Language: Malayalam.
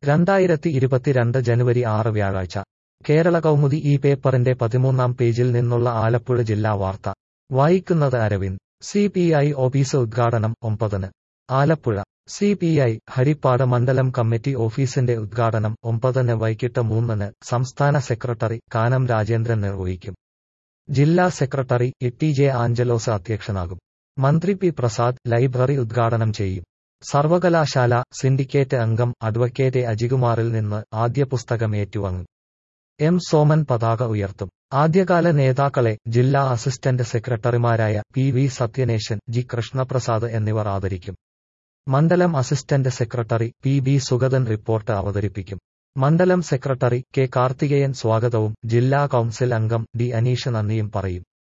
രണ്ടായിരത്തി ഇരുപത്തിരണ്ട് ജനുവരി ആറ് വ്യാഴാഴ്ച കേരള കൗമുദി ഈ പേപ്പറിന്റെ പതിമൂന്നാം പേജിൽ നിന്നുള്ള ആലപ്പുഴ ജില്ലാ വാർത്ത വായിക്കുന്നത് Aravind C P I office ഉദ്ഘാടനം ഒമ്പതിന് Alappuzha C P I Harippad മണ്ഡലം കമ്മിറ്റി ഓഫീസിന്റെ ഉദ്ഘാടനം ഒമ്പതിന് വൈകിട്ട് മൂന്നിന് സംസ്ഥാന സെക്രട്ടറി കാനം രാജേന്ദ്രൻ നിർവഹിക്കും ജില്ലാ secretary E T J Anjalose അധ്യക്ഷനാകും മന്ത്രി പി പ്രസാദ് ലൈബ്രറി ഉദ്ഘാടനം ചെയ്യും സർവകലാശാല സിൻഡിക്കേറ്റ് അംഗം അഡ്വക്കേറ്റ് അജികുമാറിൽ നിന്ന് ആദ്യ പുസ്തകം ഏറ്റുവാങ്ങും എം സോമൻ പതാക ഉയർത്തും ആദ്യകാല നേതാക്കളെ ജില്ലാ അസിസ്റ്റന്റ് സെക്രട്ടറിമാരായ P V Sathyaneshan G Krishnaprasad എന്നിവർ ആദരിക്കും മണ്ഡലം assistant secretary P B Sugathan report അവതരിപ്പിക്കും മണ്ഡലം സെക്രട്ടറി കെ കാർത്തികേയൻ സ്വാഗതവും ജില്ലാ കൌൺസിൽ അംഗം ഡി അനീഷ് നന്ദിയും പറയും